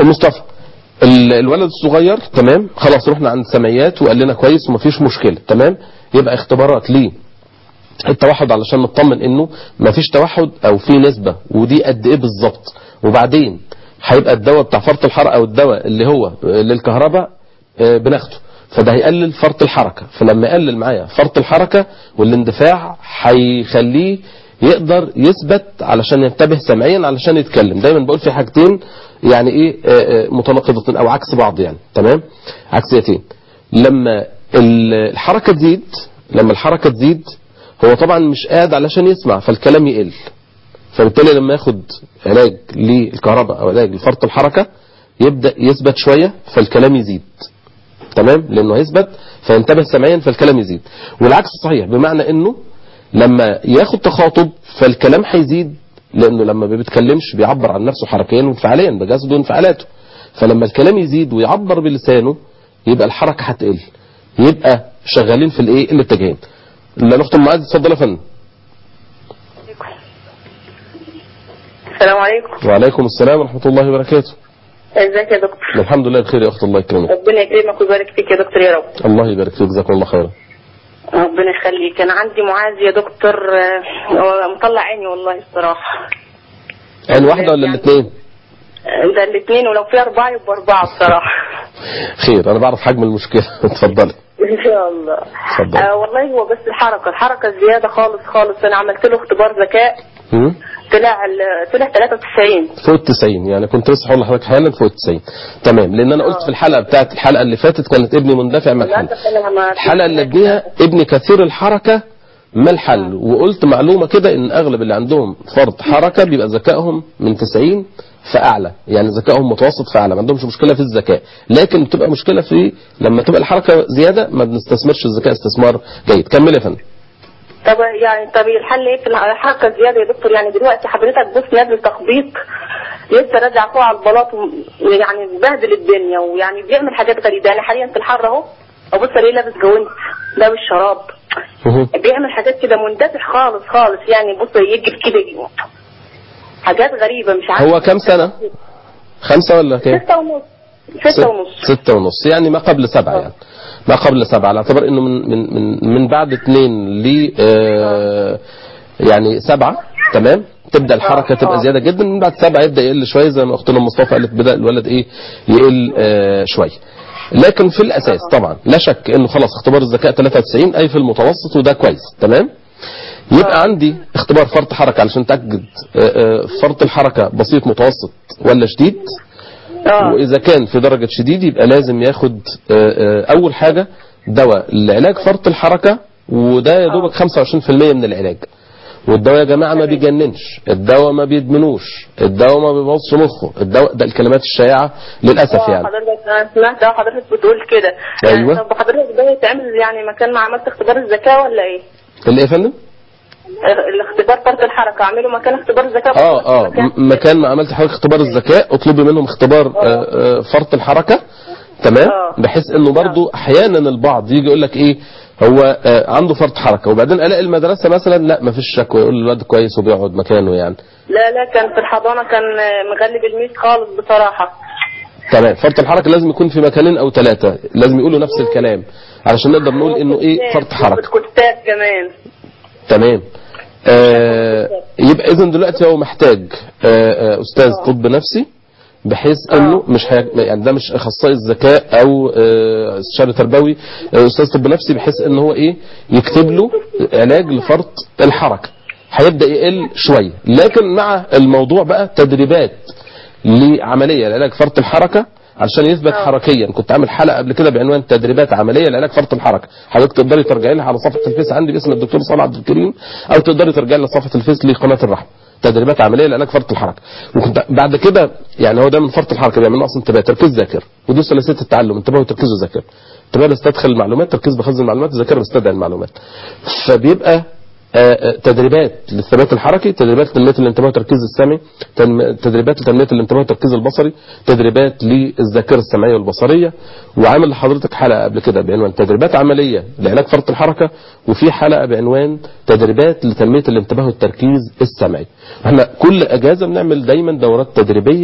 مصطفى ال- الولد الصغير تمام خلاص رحنا عند سمعيات وقال لنا كويس ومفيش مشكله تمام يبقى اختبارات ليه التوحد علشان نطمن انه مفيش توحد او في نسبه ودي قد ايه بالظبط وبعدين هيبقى الدواء بتاع فرط الحركه او الدواء اللي هو للكهرباء آه، بناخده فده هيقلل فرط الحركه فلما يقلل معايا فرط الحركه والاندفاع هيخليه يقدر يثبت علشان ينتبه سمعيا علشان يتكلم دايما بقول في حاجتين يعني ايه آه، آه، متناقضتين او عكس بعض يعني تمام عكسيتين لما ال- الحركه تزيد لما الحركه تزيد هو طبعا مش قاعد علشان يسمع فالكلام يقل فبالتالي لما ياخد علاج للكهرباء او علاج لفرط الحركه يبدا يثبت شويه فالكلام يزيد تمام لانه هيثبت فينتبه سمعيا فالكلام يزيد والعكس صحيح بمعنى انه لما ياخد تخاطب فالكلام هيزيد لانه لما ما بيتكلمش بيعبر عن نفسه حركيا وانفعاليا بجسده وانفعالاته فلما الكلام يزيد ويعبر بلسانه يبقى الحركه هتقل يبقى شغالين في الايه الاتجاهين لا نختم معاذ اتفضل يا فندم السلام عليكم وعليكم السلام ورحمه الله وبركاته ازيك يا دكتور الحمد لله بخير يا اخت الله يكرمك ربنا يكرمك ويبارك فيك يا دكتور يا رب الله يبارك فيك جزاكم الله خيرا ربنا يخليك انا عندي معاذ يا دكتور آه، هو مطلع عيني والله الصراحه عين واحده ولا الاثنين آه، ده الاثنين ولو في اربعه يبقى اربعه بصراحه خير انا بعرف حجم المشكله اتفضلي ان شاء الله اتفضل. آه والله هو بس الحركه الحركه زياده خالص خالص انا عملت له اختبار ذكاء هم؟ طلع ال- طلع 93 فوق ال 90 يعني كنت لسه هقول لحضرتك حالا فوق ال 90 تمام لان انا قلت في الحلقه بتاعت الحلقه اللي فاتت كانت ابني مندفع ما الحل للاسف انا ما الحلقه اللي قبليها ابني كثير الحركه ما الحل وقلت معلومه كده ان اغلب اللي عندهم فرط حركه بيبقى ذكائهم من 90 فاعلى يعني ذكائهم متوسط فاعلى ما عندهمش مشكله في الذكاء لكن بتبقى مشكله في لما تبقى الحركه زياده ما بنستثمرش الذكاء استثمار جيد كمل يا فندم طب يعني طب الحل ايه في الحركه الزياده يا دكتور يعني دلوقتي حضرتك بص نازل تخبيط لسه راجع فوق على البلاط و- يعني بهدل الدنيا ويعني بيعمل حاجات غريبه يعني حاليا في الحر اهو ابص الاقيه لابس جوانت لابس شراب مهم. بيعمل حاجات كده مندفع خالص خالص يعني بص يجري كده حاجات غريبه مش عارف هو كام سنه خمسة ولا كام ستة ونص ستة ونص ستة ونص يعني ما قبل سبعة يعني ما قبل سبعة على اعتبار انه من من من, من بعد اثنين ل آه يعني سبعة تمام تبدا الحركه تبقى زياده جدا من بعد سبعة يبدا يقل شويه زي ما اختنا مصطفى قالت بدا الولد ايه يقل آه شويه لكن في الاساس طبعا لا شك انه خلاص اختبار الذكاء 93 اي في المتوسط وده كويس تمام يبقى عندي اختبار فرط حركه علشان اتاكد آه، آه، فرط الحركه بسيط متوسط ولا شديد اه واذا كان في درجه شديد يبقى لازم ياخد آه، آه، اول حاجه دواء لعلاج فرط الحركه وده يا دوبك 25% من العلاج والدواء يا جماعه ما بيجننش الدواء ما بيدمنوش الدواء ما بيبوظش مخه الدواء ده الكلمات الشائعه للاسف اه يعني حضرتك انا سمعت اه حضرتك بتقول كده يعني أيوة. طب حضرتك ده يتعمل يعني مكان ما عملت اختبار الذكاء ولا ايه؟ اللي ايه يا فندم الاختبار فرط الحركه اعمله مكان اختبار الذكاء اه اه مكان- م- مكان ما عملت حضرتك اختبار الذكاء اطلبي منهم اختبار آه، آه، فرط الحركه تمام آه. بحيث انه برضو احيانا البعض يجي يقول لك ايه هو آه، عنده فرط حركه وبعدين الاقي المدرسه مثلا لا ما فيش شكوى يقول الواد كويس وبيقعد مكانه يعني لا لا كان في الحضانه كان آه، مغلب الميس خالص بصراحه تمام فرط الحركه لازم يكون في مكانين او ثلاثه لازم يقولوا نفس الكلام علشان نقدر نقول انه ايه فرط حركه والكتاب كمان تمام آه يبقى اذا دلوقتي هو محتاج آه آه استاذ طب نفسي بحيث انه مش هي... يعني ده مش اخصائي الذكاء او آه، استشاري تربوي آه، استاذ طب نفسي بحيث ان هو ايه يكتب له علاج لفرط الحركه هيبدا يقل شويه لكن مع الموضوع بقى تدريبات لعمليه لعلاج فرط الحركه علشان يثبت حركيا كنت عامل حلقه قبل كده بعنوان تدريبات عمليه لعلاج فرط الحركه حضرتك تقدري ترجعي لها على صفحه الفيس عندي باسم الدكتور صالح عبد الكريم او تقدري ترجعي لصفحه الفيس لقناه الرحمه تدريبات عمليه لعلاج فرط الحركه وكنت بعد كده يعني هو ده من فرط الحركه بيعمل نقص انتباه تركيز ذاكر ودي ثلاثيه التعلم انتباه وتركيز وذاكر انتباه بستدخل المعلومات تركيز بخزن المعلومات الذاكره بستدعي المعلومات فبيبقى آه، آه، تدريبات للثبات الحركي تدريبات لتنميه الانتباه والتركيز السمعي تنم- تدريبات لتنميه الانتباه والتركيز البصري تدريبات للذاكره السمعيه والبصريه وعامل لحضرتك حلقه قبل كده بعنوان تدريبات عمليه لعلاج فرط الحركه وفي حلقه بعنوان تدريبات لتنميه الانتباه والتركيز السمعي احنا كل اجازه بنعمل دايما دورات تدريبيه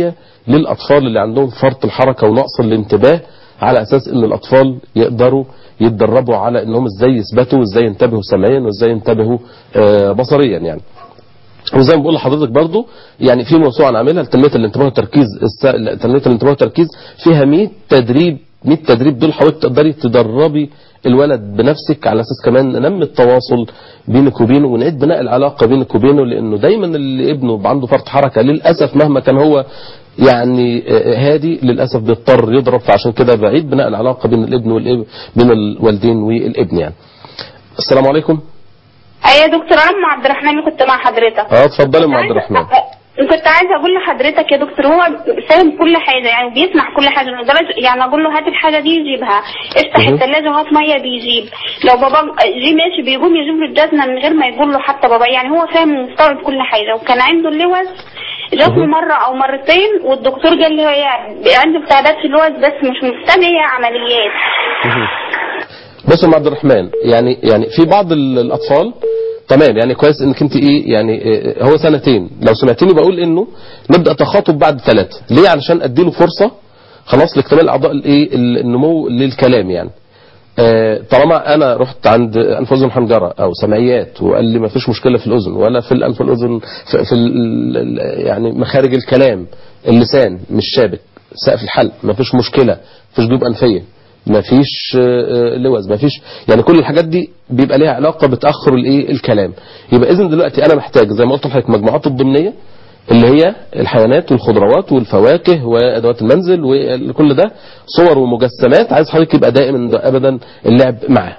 للاطفال اللي عندهم فرط الحركه ونقص الانتباه على اساس ان الاطفال يقدروا يتدربوا على انهم ازاي يثبتوا وازاي ينتبهوا سمعيا وازاي ينتبهوا آه، بصريا يعني وزي ما بقول لحضرتك برضو يعني في موسوعه انا عاملها لتنميه الانتباه والتركيز الس- تنميه الانتباه والتركيز فيها 100 تدريب 100 تدريب دول حضرتك تقدري تدربي الولد بنفسك على اساس كمان ننمي التواصل بينك وبينه ونعيد بناء العلاقه بينك وبينه لانه دايما اللي ابنه يبقى عنده فرط حركه للاسف مهما كان هو يعني آه، هادي للاسف بيضطر يضرب فعشان كده بعيد بناء العلاقه بين الابن والابن بين الوالدين والابن يعني السلام عليكم ايوه يا دكتور انا ام عبد الرحمن اللي كنت مع حضرتك اه اتفضلي ام كنت عبد عايزة- الرحمن كنت عايزه اقول لحضرتك يا دكتور هو فاهم كل حاجه يعني بيسمع كل حاجه لدرجه يعني اقول له هات الحاجه دي يجيبها افتح مهم. الثلاجه وهات ميه بيجيب لو بابا جه ماشي بيقوم يجيب له الجزمه من غير ما يقول له حتى بابا يعني هو فاهم ومستوعب كل حاجه وكان عنده اللوز جات له مهم. مره او مرتين والدكتور قال لي هي عنده ابتعادات في اللوز بس مش مستني هي عمليات بص يا أم عبد الرحمن يعني يعني في بعض ال- الاطفال تمام يعني كويس انك انت ايه يعني إيه هو سنتين لو سمعتني بقول انه نبدا تخاطب بعد ثلاثه ليه علشان اديله فرصه خلاص لاكتمال اعضاء الايه النمو للكلام يعني آه، طالما انا رحت عند انف اذن حنجره او سمعيات وقال لي ما فيش مشكله في الاذن ولا في الانف الاذن في, في ال- ال- يعني مخارج الكلام اللسان مش شابك سقف الحلق ما فيش مشكله ما فيش جيوب انفيه ما فيش آه، آه، لوز ما فيش يعني كل الحاجات دي بيبقى ليها علاقه بتاخر الايه الكلام يبقى اذا دلوقتي انا محتاج زي ما قلت لحضرتك مجموعات الضمنيه اللي هي الحيوانات والخضروات والفواكه وادوات المنزل وكل ده صور ومجسمات عايز حضرتك يبقى دائما ابدا اللعب معاه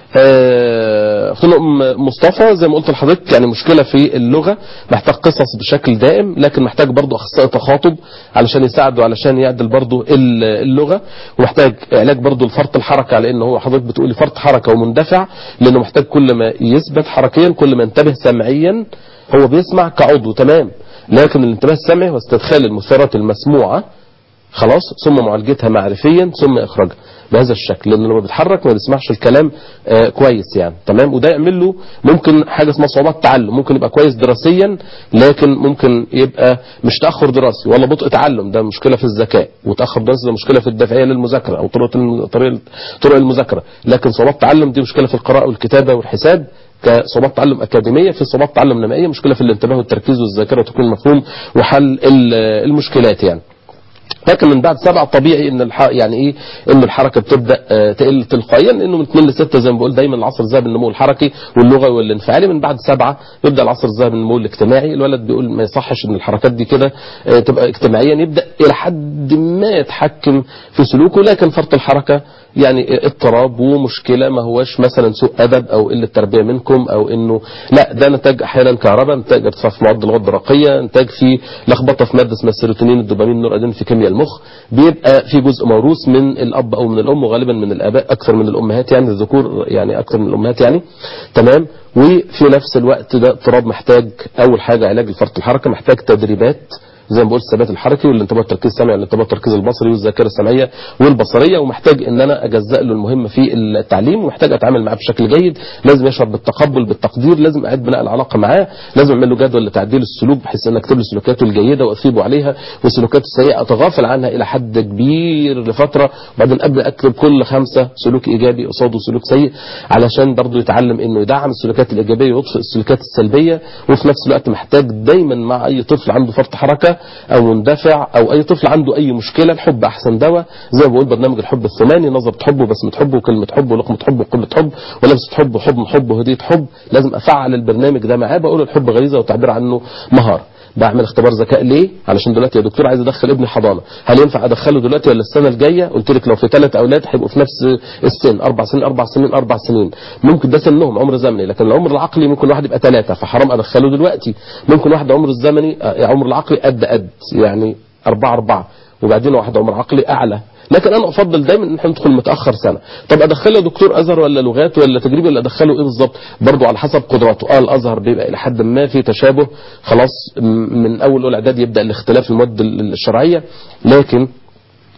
آه، اختنا ام مصطفى زي ما قلت لحضرتك يعني مشكله في اللغه محتاج قصص بشكل دائم لكن محتاج برضه اخصائي تخاطب علشان يساعده علشان يعدل برضه ال- اللغه ومحتاج علاج برضه لفرط الحركه على ان هو حضرتك بتقولي فرط حركه ومندفع لانه محتاج كل ما يثبت حركيا كل ما ينتبه سمعيا هو بيسمع كعضو تمام لكن الانتباه السمعي هو استدخال المثيرات المسموعه خلاص ثم معالجتها معرفيا ثم اخراجها بهذا الشكل لانه لما بيتحرك ما بيسمعش الكلام آه كويس يعني تمام وده يعمل له ممكن حاجه اسمها صعوبات تعلم ممكن يبقى كويس دراسيا لكن ممكن يبقى مش تاخر دراسي ولا بطء تعلم ده مشكله في الذكاء وتاخر دراسي ده مشكله في الدافعيه للمذاكره او طرق الم- طريق طرق المذاكره لكن صعوبات تعلم دي مشكله في القراءه والكتابه والحساب كصعوبات تعلم أكاديمية في صعوبات تعلم نمائية مشكلة في الانتباه والتركيز والذاكرة وتكون مفهوم وحل ال- المشكلات يعني لكن من بعد سبعة طبيعي ان الح... يعني ايه ان الحركه بتبدا آه، تقل تلقائيا لانه من 2 ل 6 زي ما بقول دايما العصر الذهبي النمو الحركي واللغوي والانفعالي من بعد سبعة يبدا العصر الذهبي النمو الاجتماعي الولد بيقول ما يصحش ان الحركات دي كده آه، تبقى اجتماعيا يبدا الى حد ما يتحكم في سلوكه لكن فرط الحركه يعني اضطراب ومشكله ما هوش مثلا سوء ادب او قله تربيه منكم او انه لا ده نتاج احيانا كهرباء نتاج ارتفاع في معدل الغده الدرقيه نتاج في لخبطه في ماده اسمها السيروتونين الدوبامين النورادين في كيمياء المخ بيبقى في جزء موروث من الاب او من الام وغالبا من الاباء اكثر من الامهات يعني الذكور يعني اكثر من الامهات يعني تمام وفي نفس الوقت ده اضطراب محتاج اول حاجه علاج لفرط الحركه محتاج تدريبات زي ما بقول الثبات الحركي والانتباه والتركيز السمعي والانتباه والتركيز البصري والذاكره السمعيه والبصريه ومحتاج ان انا اجزأ له المهمه في التعليم ومحتاج اتعامل معاه بشكل جيد لازم يشعر بالتقبل بالتقدير لازم اعيد بناء العلاقه معاه لازم اعمل له جدول لتعديل السلوك بحيث ان اكتب له سلوكياته الجيده واثيبه عليها وسلوكياته السيئه اتغافل عنها الى حد كبير لفتره وبعدين ابدا اكتب كل خمسه سلوك ايجابي قصاده سلوك سيء علشان برضه يتعلم انه يدعم السلوكيات الايجابيه ويطفئ السلوكيات السلبيه وفي نفس الوقت محتاج دايما مع اي طفل عنده فرط حركه او مندفع او اي طفل عنده اي مشكله الحب احسن دواء زي ما بقول برنامج الحب الثماني نظره حب وبسمه حب وكلمه حب ولقمه حب وقله حب ولمسه حب وحضن حب وهديه حب لازم افعل البرنامج ده معاه بقول الحب غريزه والتعبير عنه مهاره بعمل اختبار ذكاء ليه علشان دلوقتي يا دكتور عايز ادخل ابني حضانه هل ينفع ادخله دلوقتي ولا السنه الجايه قلت لك لو في ثلاث اولاد هيبقوا في نفس السن اربع سنين اربع سنين اربع سنين ممكن ده سنهم عمر زمني لكن العمر العقلي ممكن واحد يبقى ثلاثه فحرام ادخله دلوقتي ممكن واحد عمر الزمني آه، عمر العقلي قد قد يعني أربعة أربعة وبعدين واحد عمر عقلي أعلى لكن أنا أفضل دايما إن احنا ندخل متأخر سنة طب أدخله دكتور أزهر ولا لغات ولا تجريبي ولا أدخله إيه بالظبط برضه على حسب قدراته آه الأزهر بيبقى إلى حد ما في تشابه خلاص م- من أول أولى إعداد يبدأ الاختلاف المواد ال- الشرعية لكن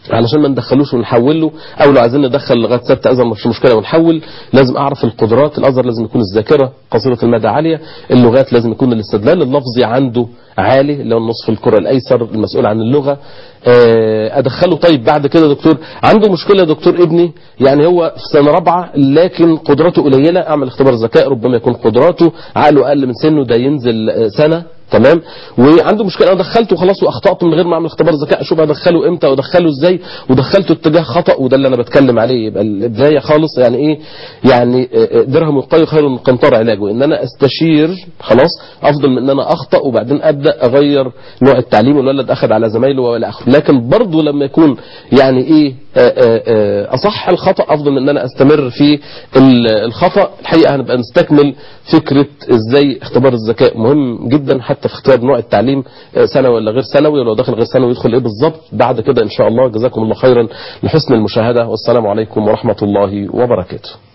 علشان ما ندخلوش ونحول له او لو عايزين ندخل لغايه سته ازهر مش مشكله ونحول لازم اعرف القدرات الازهر لازم يكون الذاكره قصيره المدى عاليه اللغات لازم يكون الاستدلال اللفظي عنده عالي اللي هو النصف الكره الايسر المسؤول عن اللغه آه، ادخله طيب بعد كده دكتور عنده مشكله يا دكتور ابني يعني هو في سنه رابعه لكن قدراته قليله اعمل اختبار ذكاء ربما يكون قدراته عقله اقل من سنه ده ينزل آه، سنه تمام وعنده مشكله انا دخلته خلاص واخطات من غير ما اعمل اختبار ذكاء اشوف ادخله امتى وادخله ازاي ودخلته اتجاه خطا وده اللي انا بتكلم عليه يبقى البدايه خالص يعني ايه يعني آه، درهم يقي خير من قنطار علاجه ان انا استشير خلاص افضل من ان انا اخطا وبعدين ابدا اغير نوع التعليم والولد اخذ على زمايله والى اخره لكن برضه لما يكون يعني ايه آه، آه، آه، اصح الخطا افضل من ان انا استمر في ال- الخطا الحقيقه هنبقى نستكمل فكره ازاي اختبار الذكاء مهم جدا حتى في اختيار نوع التعليم آه، ثانوي ولا غير ثانوي ولو داخل غير ثانوي يدخل ايه بالظبط بعد كده ان شاء الله جزاكم الله خيرا لحسن المشاهده والسلام عليكم ورحمه الله وبركاته